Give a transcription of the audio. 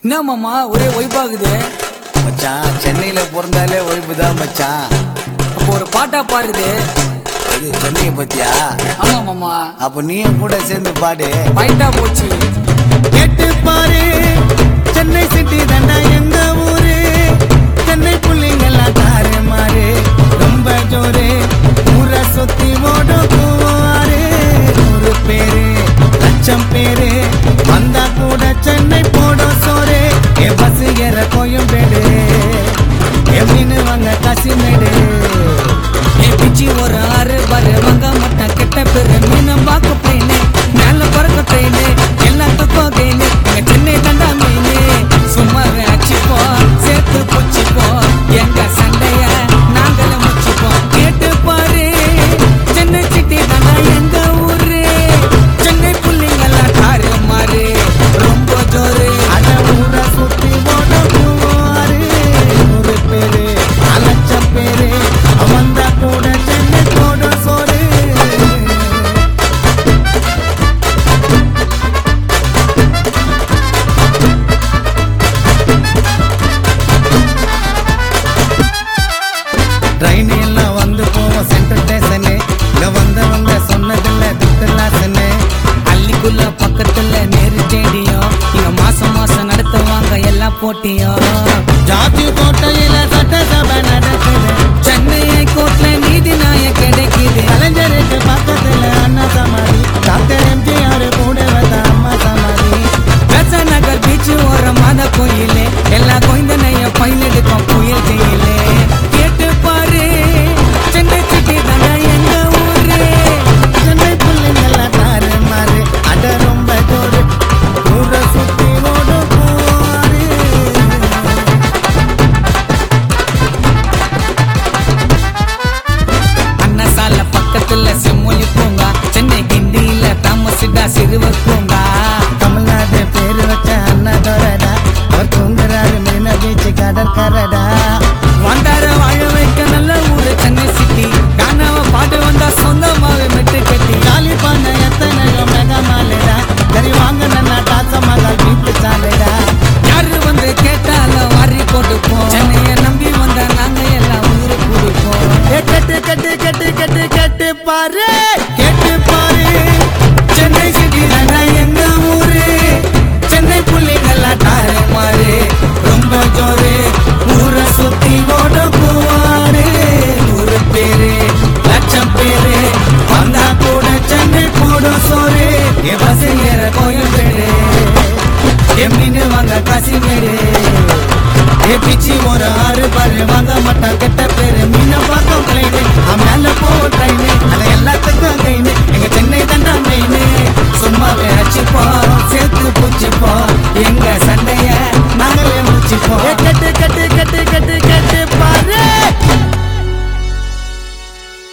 என்ன மாமா ஒரே ஒய்பாகுது மச்சான் சென்னையில பிறந்தாலே ஒய்ப்பு தான் மச்சான் அப்போ ஒரு பாட்டா பாருது இது சென்னையை பத்தியா ஆமா மாமா அப்ப நீயும் கூட சேர்ந்து பாடு பைட்டா போச்சு கேட்டு பாரு சென்னை சிட்டி தாண்டா எங்க ஊரு சென்னை புள்ளிங்கெல்லாம் தாறு மாறு ரொம்ப ஜோரு ஊரை சுத்தி ஓட போவாரு நூறு பேரு லட்சம் பேரு வந்தா கூட சென்னை போட சோறு ஏ பஸ் ஏற கோயம்பேடு ஏ மீன் வாங்க காசிமேடு ஏ பிச்சி ஒரு ஆறு பாரு வங்க மட்டம் கெட்ட பேரு மீனம் பாக்க ட்ரெயின் மேல பறக்க ட்ரெயின் எல்லாத்துக்கும் கெயின் எங்க சென்னை தண்டா மீன் சும்மாவே அடிச்சுப்போம் சேர்த்து புச்சிப்போம் எங்க சண்டைய நாங்கள முச்சிப்போம் கேட்டு பாரு சென்னை சிட்டி தாண்டா எங்க ஊரு சென்னை புள்ளிங்கெல்லாம் காரு மாறு ரொம்ப ஜோரு அட ஊரை சுத்தி ஓட போவாரு நூறு பேரு லட்சம் பேரு வந்தா கூட சென்னை போட சோறு ட்ரெயின் எல்லாம் வந்து போவோம் சென்ட்ரல் ஸ்டேஷனு இங்க வந்தவங்க சொன்னதில்ல திட்டலாசனு அள்ளிக்குள்ள பக்கத்துல நேரு ஸ்டேடியம் இங்க மாசம் மாசம் நடத்துவாங்க எல்லா போட்டியும் ஜாதி கோட்டையில சட்டசபை நடக்குது சென்னை கோர்ட்ல நீதி நாய கிடைக்குது கலைஞருக்கு பக்கத்துல அண்ணா சமாதி டாக்டர் எம்ஜிஆர் கூட வந்த அம்மா சமாதி பெச நகர் பீச் ஒரு மத கோயிலே எல்லா கோயந்தனைய பயிலெடுக்கும் புயல் செய்யலே கேட்டு பாரு சென்னை சிட்டி தாங்க எங்க ஊரு சென்னை பிள்ளைங்கெல்லாம் தாறு மாறு அட ரொம்ப ஜோரு ஊரை சுத்தி ஓட போவாரு அன்னசால பக்கத்துல செம்மொழி பூங்கா சென்னை கிண்டியில தாமசிடா சிறுவர் பூங்கா தமிழ்நாடு பேரு வச்ச அண்ணாதோரடா அவர் தூங்குறாரு மீன பீச்சு கடற்கரடா வந்தார வாழ வைக்க நல்ல ஊரு சென்னை சிட்டி கானாவ பாட்டு வந்தா சொந்தமாவே மெட்டு கட்டி காலி பண்ண எத்தனையோ மெகா மாலைடா சரி வாங்க நன்னா டாச மகள் வீட்டு சாலைடா யாரு வந்து கேட்டாலும் வாரி கொடுப்போம் சென்னைய நம்பி வந்தா நாங்க எல்லாம் ஊரு கொடுப்போம் ஏ கட்டு கட்டு கட்டு கட்டு கட்டு பாரு கேட்டு பாரு சென்னை சிட்டி தானே எங்க ஊரு சென்னை புள்ளிங்கெல்லாம் தாரு மாறு ரொம்ப ஜோரு ஊரை சுத்தி ஓட போவாரு நூறு பேரு லட்சம் பேரு வந்தா கூட சென்னை போடும் சோறு என் பஸ் ஏற கோயம்பேடு என் மீன் வாங்க காசிமேடு ஏ பிச்சி ஒரு ஆறு பாரு வாங்க மாட்டா கெட்ட